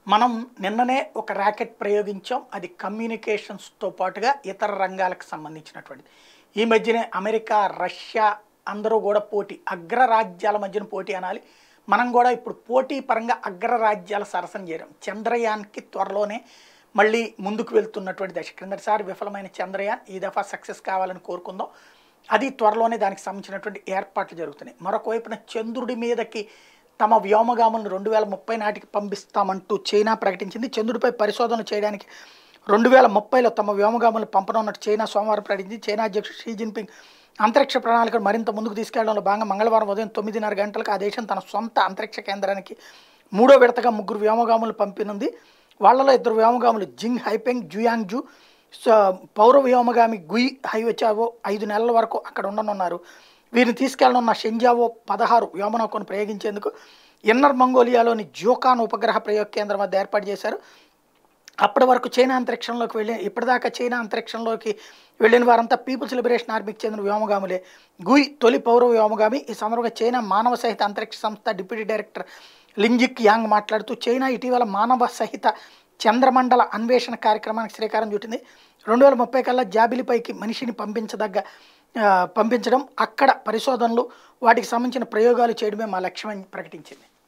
మనం నిన్ననే ఒక ర్యాకెట్ ప్రయోగించాం అది కమ్యూనికేషన్స్తో పాటుగా ఇతర రంగాలకు సంబంధించినటువంటిది ఈ మధ్యనే అమెరికా రష్యా అందరూ కూడా పోటీ అగ్రరాజ్యాల మధ్యన పోటీ అనాలి మనం కూడా ఇప్పుడు పోటీ పరంగా అగ్రరాజ్యాల సరసన చేరాం చంద్రయాన్కి త్వరలోనే మళ్ళీ ముందుకు వెళ్తున్నటువంటి దశ క్రిందటిసారి విఫలమైన చంద్రయాన్ ఈ దఫా సక్సెస్ కావాలని కోరుకుందాం అది త్వరలోనే దానికి సంబంధించినటువంటి ఏర్పాట్లు జరుగుతున్నాయి మరొక వైపున చంద్రుడి మీదకి తమ వ్యోమగాములను రెండు వేల ముప్పై నాటికి పంపిస్తామంటూ చైనా ప్రకటించింది చంద్రుడిపై పరిశోధనలు చేయడానికి రెండు వేల ముప్పైలో తమ వ్యోమగాములను పంపనున్నట్టు చైనా సోమవారం ప్రకటించింది చైనా అధ్యక్షుడు షీ జిన్పింగ్ అంతరిక్ష ప్రణాళికను మరింత ముందుకు తీసుకెళ్లడంలో భాగంగా మంగళవారం ఉదయం తొమ్మిదిన్నర గంటలకు ఆ దేశం తన సొంత అంతరిక్ష కేంద్రానికి మూడో విడతగా ముగ్గురు వ్యోమగాములు పంపినుంది వాళ్ళలో ఇద్దరు వ్యోమగాములు జింగ్ హైపెంగ్ జుయాంగ్ జు స- పౌర వ్యోమగామి గుయి హైవెచావో ఐదు నెలల వరకు అక్కడ ఉండనున్నారు వీరిని తీసుకెళ్లనున్న షెంజావో పదహారు వ్యోమనౌకను ప్రయోగించేందుకు ఇన్నర్ మంగోలియాలోని జోకాన్ ఉపగ్రహ ప్రయోగ కేంద్రం వద్ద ఏర్పాటు చేశారు అప్పటి వరకు చైనా అంతరిక్షంలోకి వెళ్ళి ఇప్పటిదాకా చైనా అంతరిక్షంలోకి వెళ్ళిన వారంతా పీపుల్స్ లిబరేషన్ ఆర్మీకి చెందిన వ్యోమగాములే గుయ్ తొలి పౌర వ్యోమగామి ఈ సందర్భంగా చైనా మానవ సహిత అంతరిక్ష సంస్థ డిప్యూటీ డైరెక్టర్ లింజిక్ యాంగ్ మాట్లాడుతూ చైనా ఇటీవల మానవ సహిత చంద్రమండల అన్వేషణ కార్యక్రమానికి శ్రీకారం చుట్టింది రెండు వేల ముప్పై కల్లా జాబిలిపైకి మనిషిని పంపించదగ్గ ఆ, పంపించడం అక్కడ పరిశోధనలు వాటికి సంబంధించిన ప్రయోగాలు చేయడమే మా లక్ష్యమని ప్రకటించింది